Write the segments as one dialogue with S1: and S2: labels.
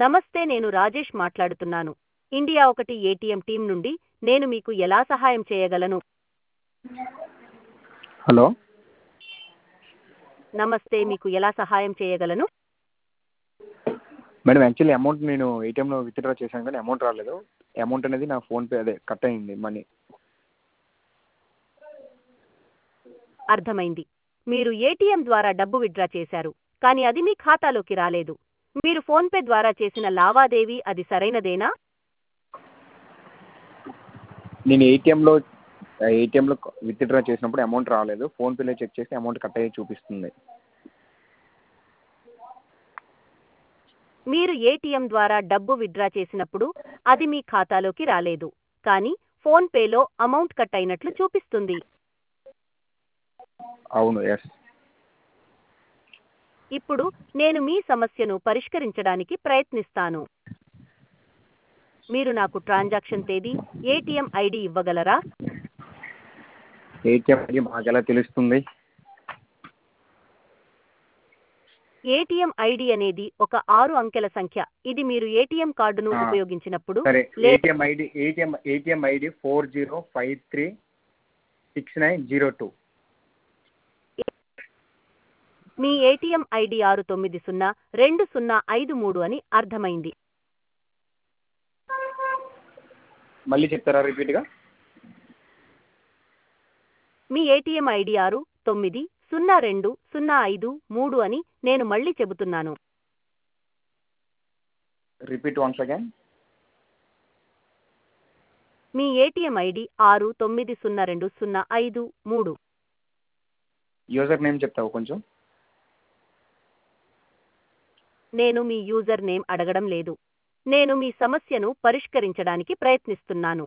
S1: నమస్తే నేను రాజేష్ మాట్లాడుతున్నాను ఇండియా ఒకటి ఏటీఎం టీం నుండి నేను మీకు ఎలా సహాయం చేయగలను
S2: హలో
S1: నమస్తే మీకు ఎలా సహాయం చేయగలను
S2: మేడం యాక్చువల్లీ అమౌంట్ నేను ఏటీఎంలో విత్డ్రా చేశాను కానీ అమౌంట్ రాలేదు అమౌంట్ అనేది నా ఫోన్పే అదే కట్ అయింది మనీ
S1: అర్థమైంది మీరు ఏటీఎం ద్వారా డబ్బు విత్డ్రా చేశారు కానీ అది మీ ఖాతాలోకి రాలేదు మీరు ఫోన్పే ద్వారా చేసిన లావాదేవీ అది సరైనదేనా
S2: నేను ఏటీఎంలో ఏటీఎంలో విత్డ్రా చేసినప్పుడు అమౌంట్ రాలేదు ఫోన్పేలో చెక్ చేస్తే అమౌంట్ కట్ అయ్యి చూపిస్తుంది
S1: మీరు ఏటీఎం ద్వారా డబ్బు విత్డ్రా చేసినప్పుడు అది మీ ఖాతాలోకి రాలేదు కానీ ఫోన్పేలో అమౌంట్ కట్ అయినట్లు చూపిస్తుంది
S2: అవును ఎస్
S1: ఇప్పుడు నేను మీ సమస్యను పరిష్కరించడానికి ప్రయత్నిస్తాను మీరు నాకు ట్రాన్సాక్షన్ తేదీ ఏటీఎం ఐడి ఇవ్వగలరా
S2: ఏటీఎం అది మాకు ఎలా తెలుస్తుంది
S1: ఏటీఎం ఐడి అనేది ఒక ఆరు అంకెల సంఖ్య ఇది మీరు ఏటీఎం కార్డును
S2: ఆ.
S1: ఉపయోగించినప్పుడు
S2: సరే
S1: లే-
S2: ATM ID ATM ATM ID four zero five three six nine zero two
S1: మీ ఏటీఎం ఐడి ఆరు తొమ్మిది సున్నా రెండు సున్నా ఐదు మూడు అని అర్థమైంది
S2: మళ్ళీ చెప్తారా రిపీట్గా
S1: మీ ఏటీఎం ఐడి ఆరు తొమ్మిది సున్నా రెండు సున్నా ఐదు మూడు అని నేను మళ్ళీ చెబుతున్నాను
S2: రిపీట్ వన్స్ అగైన్
S1: మీ ఏటీఎం ఐడి ఆరు తొమ్మిది సున్నా రెండు సున్నా ఐదు మూడు
S2: యూజర్ నేమ్ చెప్తావు కొంచెం
S1: నేను మీ యూజర్ నేమ్ అడగడం లేదు నేను మీ సమస్యను పరిష్కరించడానికి ప్రయత్నిస్తున్నాను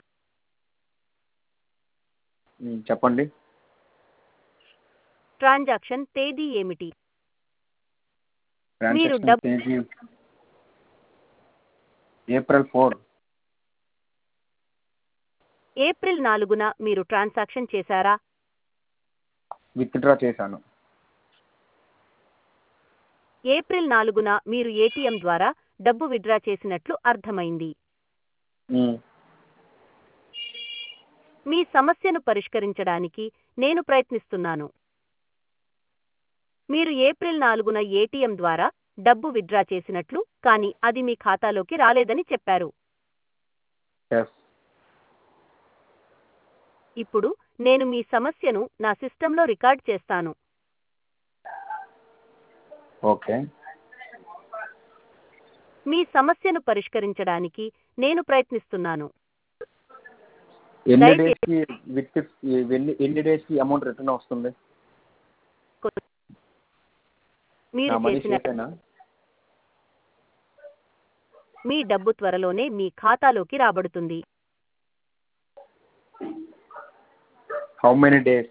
S2: మ్, చెప్పండి
S1: ట్రాన్సాక్షన్ తేదీ ఏమిటి మీరు
S2: ట్రాన్సాక్షన్
S1: డబ్-
S2: తేదీ ఏప్రిల్ ఫోర్
S1: ఏప్రిల్ నాలుగున మీరు ట్రాన్సాక్షన్ చేశారా
S2: విత్డ్రా చేశాను
S1: ఏప్రిల్ నాలుగున మీరు ఏటీఎం ద్వారా డబ్బు విత్డ్రా చేసినట్లు అర్థమైంది
S2: మ్,
S1: మీ సమస్యను పరిష్కరించడానికి నేను ప్రయత్నిస్తున్నాను మీరు ఏప్రిల్ నాలుగున ఏటీఎం ద్వారా డబ్బు విత్డ్రా చేసినట్లు కానీ అది మీ ఖాతాలోకి రాలేదని చెప్పారు
S2: yes
S1: ఇప్పుడు నేను మీ సమస్యను నా సిస్టంలో రికార్డ్ చేస్తాను
S2: ఓకే
S1: మీ సమస్యను పరిష్కరించడానికి నేను ప్రయత్నిస్తున్నాను
S2: ఎన్ని
S1: దయచేసి-
S2: డేస్కి విత్ ఎన్ని ఎన్ని డేస్కి అమౌంట్ రిటర్న్ వస్తుంది
S1: మీరు
S2: నా మనీ
S1: చేసిన
S2: చేసేనా
S1: మీ డబ్బు త్వరలోనే మీ ఖాతాలోకి రాబడుతుంది
S2: హౌ మెనీ డేస్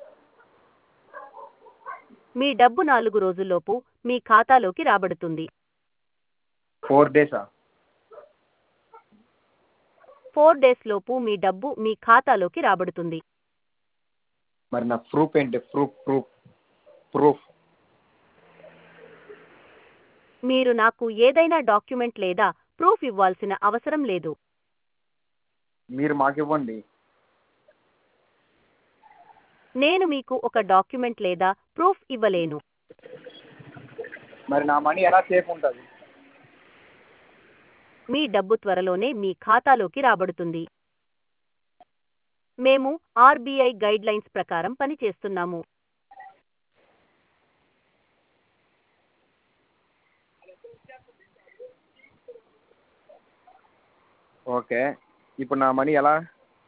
S1: మీ డబ్బు నాలుగు రోజుల్లోపు మీ ఖాతాలోకి రాబడుతుంది
S2: ఫోర్ డేసా
S1: ఫోర్ డేస్ లోపు మీ డబ్బు మీ ఖాతాలోకి రాబడుతుంది
S2: మరి నా ప్రూఫ్ ఏంటి ప్రూఫ్ ప్రూఫ్ ప్రూఫ్
S1: మీరు నాకు ఏదైనా డాక్యుమెంట్ లేదా ప్రూఫ్ ఇవ్వాల్సిన అవసరం లేదు
S2: మీరు మాకు ఇవ్వండి
S1: నేను మీకు ఒక డాక్యుమెంట్ లేదా ప్రూఫ్ ఇవ్వలేను
S2: మరి నా మనీ ఎలా సేఫ్ ఉంటుంది
S1: మీ డబ్బు త్వరలోనే మీ ఖాతాలోకి రాబడుతుంది మేము ఆర్బీఐ గైడ్లైన్స్ ప్రకారం పనిచేస్తున్నాము
S2: ఓకే ఇప్పుడు నా మనీ ఎలా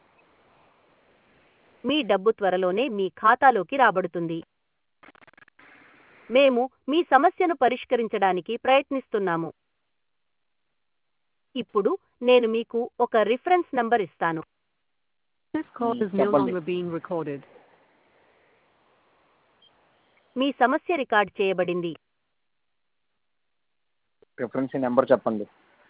S1: మీ డబ్బు త్వరలోనే మీ ఖాతాలోకి రాబడుతుంది మేము మీ సమస్యను పరిష్కరించడానికి ప్రయత్నిస్తున్నాము ఇప్పుడు నేను మీకు ఒక రిఫరెన్స్ నంబర్ ఇస్తాను
S3: This call
S2: Mm,
S3: is no
S2: చెప్పండి.
S3: longer being recorded.
S1: మీ సమస్య రికార్డ్ చేయబడింది
S2: రిఫరెన్స్ నెంబర్ చెప్పండి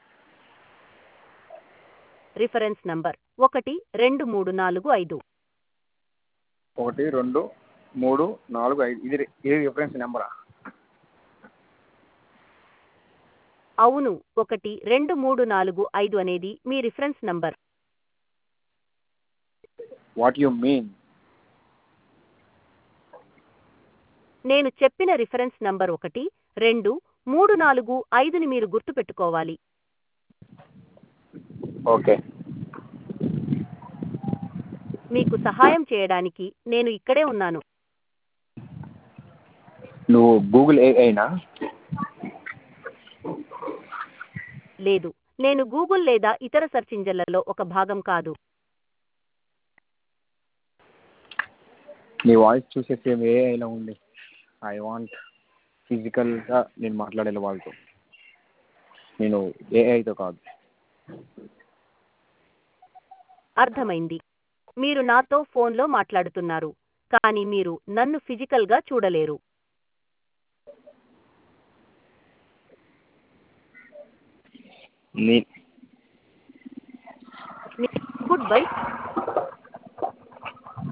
S1: రిఫరెన్స్ నంబర్ ఒకటి రెండు మూడు నాలుగు ఐదు
S2: ఒకటి రెండు మూడు నాలుగు ఐదు ఇది రి- ఇది రిఫరెన్స్ నెంబరా
S1: అవును ఒకటి రెండు మూడు నాలుగు ఐదు అనేది మీ reference number
S2: what you mean
S1: నేను చెప్పిన రిఫరెన్స్ నంబర్ ఒకటి రెండు మూడు నాలుగు ఐదుని మీరు గుర్తుపెట్టుకోవాలి
S2: ఓకే
S1: మీకు సహాయం చేయడానికి నేను ఇక్కడే ఉన్నాను
S2: నువ్వు గూగుల్ ఏఐనా
S1: లేదు నేను గూగుల్ లేదా ఇతర సెర్చ్ ఇంజన్లలో ఒక భాగం కాదు
S2: నీ వాయిస్ చూసే సేమ్ ఏఐలా ఉంది ఐ వాంట్ ఫిజికల్గా నేను మాట్లాడాలి వాళ్ళతో నేను ఏఐతో కాదు
S1: అర్థమైంది మీరు నాతో ఫోన్లో మాట్లాడుతున్నారు కానీ మీరు నన్ను ఫిజికల్గా చూడలేరు
S2: నీ
S1: గుడ్ బై